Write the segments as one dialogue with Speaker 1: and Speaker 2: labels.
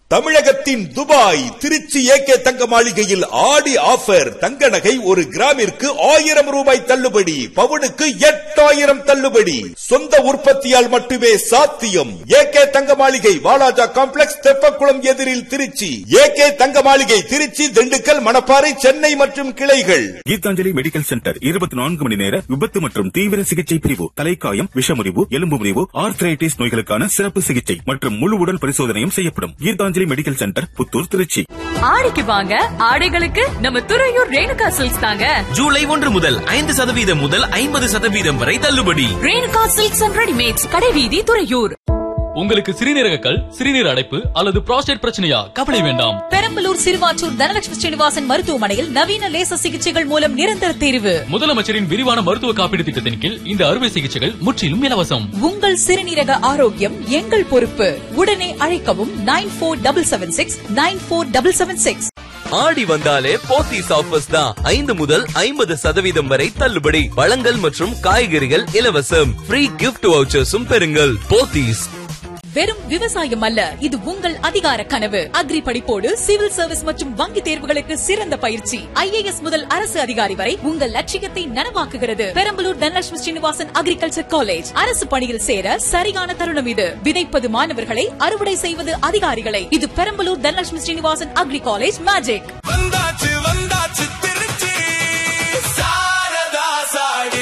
Speaker 1: தமிழகத்தின் Dubai Trichy AK தங்க மாளிகையில் ஆடி ஆஃபர் தங்க நகை ஒரு கிராமிற்கு ஆயிரம் ரூபாய் தள்ளுபடி பவுனுக்கு எட்டாயிரம் தள்ளுபடி சொந்த உற்பத்தியால் மட்டுமே சாத்தியம் ஏகே தங்க மாளிகை வாலாஜா காம்ப்ளெக்ஸ் தெப்பக்குளம் எதிரில் திருச்சி ஏகே தங்க மாளிகை திருச்சி திண்டுக்கல் மணப்பாறை சென்னை மற்றும் கிளைகள்
Speaker 2: கீதாஞ்சலி மெடிக்கல் சென்டர் இருபத்தி நான்கு மணி நேர விபத்து மற்றும் தீவிர சிகிச்சை பிரிவு தலைக்காயம் விஷமுறிவு எலும்பு முறிவு ஆர்த்ரைட்டிஸ் நோய்களுக்கான சிறப்பு சிகிச்சை மற்றும் முழு உடல் பரிசோதனையும் செய்யப்படும் கீதாஞ்சலி மெடிக்கல் சென்டர் புத்தூர் திருச்சி
Speaker 3: ஆடிக்கு வாங்க ஆடைகளுக்கு நம்ம துறையூர் ரேணுகா சில்க்ஸ் தாங்க
Speaker 4: ஜூலை ஒன்று முதல் ஐந்து சதவீதம் முதல் ஐம்பது சதவீதம் வரை தள்ளுபடி
Speaker 3: ரேணுகா சில்க்ஸ் அண்ட் ரெடிமேட்ஸ் கடைவீதி துறையூர்
Speaker 5: உங்களுக்கு சிறுநீரக கல் சிறுநீர் அடைப்பு அல்லது புரோஸ்டேட் பிரச்சனையா கவலை வேண்டாம்
Speaker 3: பெரம்பலூர் சிறுவாச்சூர் தனலட்சுமி ஸ்ரீனிவாசன் மருத்துவமனையில் நவீன லேசர் சிகிச்சைகள் மூலம் நிரந்தர தீர்வு
Speaker 5: முதலமைச்சரின் விரிவான மருத்துவ காப்பீடு திட்டத்தின் கீழ் இந்த அறுவை சிகிச்சைகள் முற்றிலும் இலவசம்
Speaker 3: உங்கள் சிறுநீரக ஆரோக்கியம் எங்கள் பொறுப்பு உடனே அழைக்கவும் nine four double seven six nine four double seven six
Speaker 4: Aadi வந்தாலே போத்தீஸ் ஆஃபர்ஸ் தான் ஐந்து முதல் ஐம்பது சதவீதம் வரை தள்ளுபடி பழங்கள் மற்றும் காய்கறிகள் இலவசம் ஃப்ரீ கிஃப்ட் வவுச்சர்ஸும் பெறுங்கள் போத்தீஸ்
Speaker 3: வெறும் விவசாயம் அல்ல இது உங்கள் அதிகார கனவு அக்ரி படிப்போடு சிவில் சர்வீஸ் மற்றும் வங்கி தேர்வுகளுக்கு சிறந்த பயிற்சி ஐஏஎஸ் முதல் அரசு அதிகாரி வரை உங்கள் லட்சியத்தை நனவாக்குகிறது பெரம்பலூர் தனலட்சுமி ஸ்ரீனிவாசன் அக்ரிகல்ச்சர் காலேஜ் அரசு பணியில் சேர சரியான தருணம் இது விதைப்பது மாணவர்களை அறுவடை செய்வது அதிகாரிகளை இது Perambalur Dhanalakshmi Srinivasan agri college magic
Speaker 6: வந்தாச்சு வந்தாச்சு திருச்சி சாரதா சாடி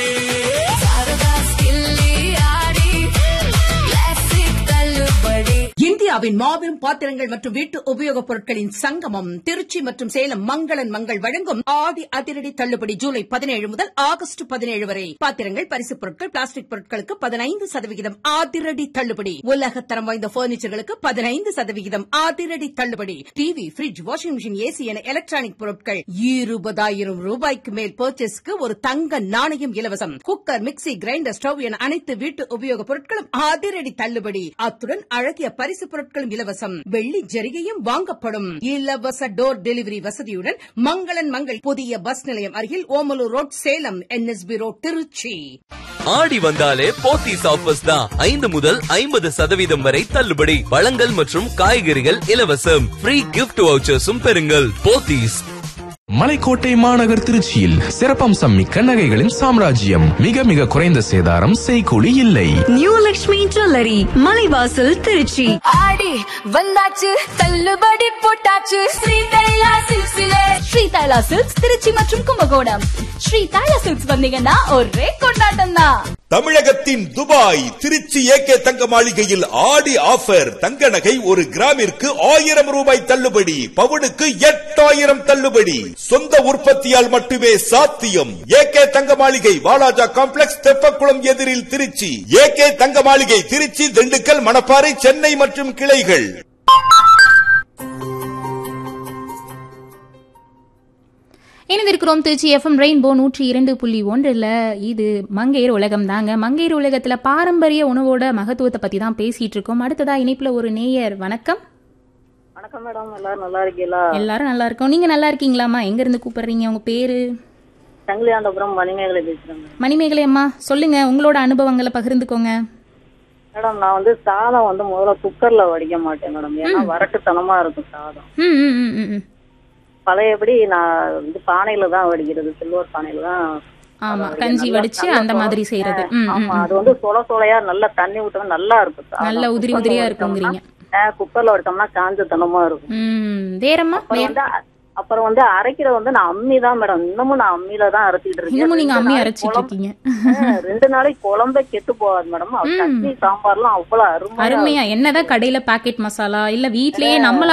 Speaker 7: இந்தியாவின் மாபெரும் பாத்திரங்கள் மற்றும் வீட்டு உபயோகப் பொருட்களின் சங்கமம் திருச்சி மற்றும் சேலம் மங்களன் மங்கள் வழங்கும் ஆடி அதிரடி தள்ளுபடி ஜூலை பதினேழு முதல் ஆகஸ்ட் பதினேழு வரை பாத்திரங்கள் பரிசுப் பொருட்கள் பிளாஸ்டிக் பொருட்களுக்கு பதினைந்து சதவிகிதம் அதிரடி தள்ளுபடி உலகத்தரம் வாய்ந்த பர்னிச்சர்களுக்கு பதினைந்து சதவிகிதம் அதிரடி தள்ளுபடி TV fridge washing machine AC என எலக்ட்ரானிக் பொருட்கள் இருபதாயிரம் ரூபாய்க்கு மேல் பர்ச்சேஸ்க்கு ஒரு தங்க நாணயம் இலவசம் குக்கர் மிக்சி கிரைண்டர் ஸ்டவ் என அனைத்து வீட்டு உபயோகப் பொருட்களும் அதிரடி தள்ளுபடி அத்துடன் அழகிய பரிசு பொருட்களும் இலவசம் வெள்ளி ஜரிகையும் வாங்கப்படும் இலவச டோர் டெலிவரி வசதியுடன் மங்களன் மங்கள் புதிய பஸ் நிலையம் அருகில் Omalur road Salem NSB road Trichy
Speaker 4: Aadi வந்தாலே போத்தீஸ் ஆஃபர்ஸ் தான் ஐந்து முதல் ஐம்பது சதவீதம் வரை தள்ளுபடி பழங்கள் மற்றும் காய்கறிகள் இலவசம் ஃப்ரீ கிஃப்ட் வவுச்சர்ஸும் பெறுங்கள் போத்தீஸ்
Speaker 8: மலைக்கோட்டை மாநகர் திருச்சியில் சிறப்பம்சம் மிக்க நகைகளின் சாம்ராஜ்யம் மிக மிக குறைந்த சேதாரம் செய்கூலி இல்லை
Speaker 9: நியூ லக்ஷ்மி ஜுவல்லரி மலைவாசல் திருச்சி
Speaker 10: ஆடி வந்தாச்சு தள்ளுபடி போட்டாச்சு ஸ்ரீ தைலா சில்க்ஸ்ல ஸ்ரீ தைலா சில்க்ஸ் திருச்சி மற்றும் கும்பகோணம் ஸ்ரீ தைலா சில்க்ஸ் வந்தீங்கன்னா ஒரே கொண்டாட்டம் தான்
Speaker 1: தமிழகத்தின் துபாய் திருச்சி ஏகே தங்க மாளிகையில் ஆடி ஆஃபர் தங்க நகை ஒரு கிராமிற்கு ஆயிரம் ரூபாய் தள்ளுபடி பவுனுக்கு எட்டாயிரம் தள்ளுபடி சொந்த உற்பத்தியால் மட்டுமே சாத்தியம் ஏகே தங்க மாளிகை வாலாஜா காம்ப்ளெக்ஸ் தெப்பக்குளம் எதிரில் திருச்சி ஏகே தங்க மாளிகை திருச்சி திண்டுக்கல் மணப்பாறை சென்னை மற்றும் கிளைகள்
Speaker 11: இணைந்திருக்கிறோம் திருச்சி எஃப்எம் ரெயின்போ நூற்றி இரண்டு புள்ளி ஒன்றில் இது மங்கையர் உலகம் தாங்க மங்கையர் உலகத்தில் பாரம்பரிய உணவோட மகத்துவத்தை பற்றி தான் பேசிட்டு இருக்கோம் அடுத்ததா இணைப்பில் ஒரு நேயர் வணக்கம்
Speaker 12: வணக்கம் மேடம் எல்லாரும் நல்லா இருக்கீங்களா
Speaker 11: எல்லாரும் நல்லா இருக்கோம் நீங்கள் நல்லா இருக்கீங்களாம்மா எங்கேருந்து கூப்பிடுறீங்க உங்கள் பேர்
Speaker 12: சங்கிலியாண்டபுரம் மணிமேகலை பேசுறேன் மேடம்.
Speaker 11: மணிமேகலை அம்மா சொல்லுங்க உங்களோட அனுபவங்களை பகிர்ந்துக்கோங்க
Speaker 12: மேடம் நான் வந்து சாதம் வந்து முதல்ல குக்கர்ல வடிக்க மாட்டேன் மேடம் ஏன்னா வரட்டுத்தனமா இருக்கும் சாதம்
Speaker 11: ம் ம் ம், ம் ம்
Speaker 12: பழையபடி நான் வந்து பானையில தான் வடிக்கிறது சில்வர் பானையில தான்
Speaker 11: ஆமா
Speaker 12: அதை
Speaker 11: கஞ்சி
Speaker 12: நல்லா-
Speaker 11: வடிச்சு
Speaker 12: நல்லா
Speaker 11: அந்த
Speaker 12: சொல-
Speaker 11: மாதிரி செய்யறது ம் ம்,
Speaker 12: ஆமா
Speaker 11: ம்
Speaker 12: அது வந்து சொல சொலையா நல்லா தண்ணி விட்டோம்னா நல்லா இருக்கும் சாதம்.
Speaker 11: நல்ல உதிரி
Speaker 12: குக்கர்ல
Speaker 11: உதிரியா
Speaker 12: வடிச்சோம்னா,
Speaker 11: இருக்குங்கிறீங்க
Speaker 12: ஆ, குக்கர்ல வடிச்சோம்னா காஞ்சத்தனமா இருக்கும்
Speaker 11: ம் வேறம்மா
Speaker 12: அப்புறம்
Speaker 11: வேற
Speaker 12: வந்து அப்புறம் வந்து அரைக்கிறது வந்து நான் அம்மி தான் மேடம் இன்னமும் நான் அம்மியில தான் அரைச்சிட்டு இருக்கேன்
Speaker 11: இன்னமும் நீங்க
Speaker 12: ரெண்டு
Speaker 11: அம்மி
Speaker 12: நாளைக்கு
Speaker 11: அரைச்சிட்டு
Speaker 12: குழம்பு-
Speaker 11: இருக்கீங்க
Speaker 12: ஆ, ரெண்டு நாளைக்கு குழம்பே கெட்டு போகாது மேடம்
Speaker 11: ம்.
Speaker 12: சட்னி சாம்பார்லாம் அவ்வளவு அருமையா
Speaker 11: அருமையா என்னதான் கடையில பாக்கெட் மசாலா இல்ல வீட்லயே நம்மளா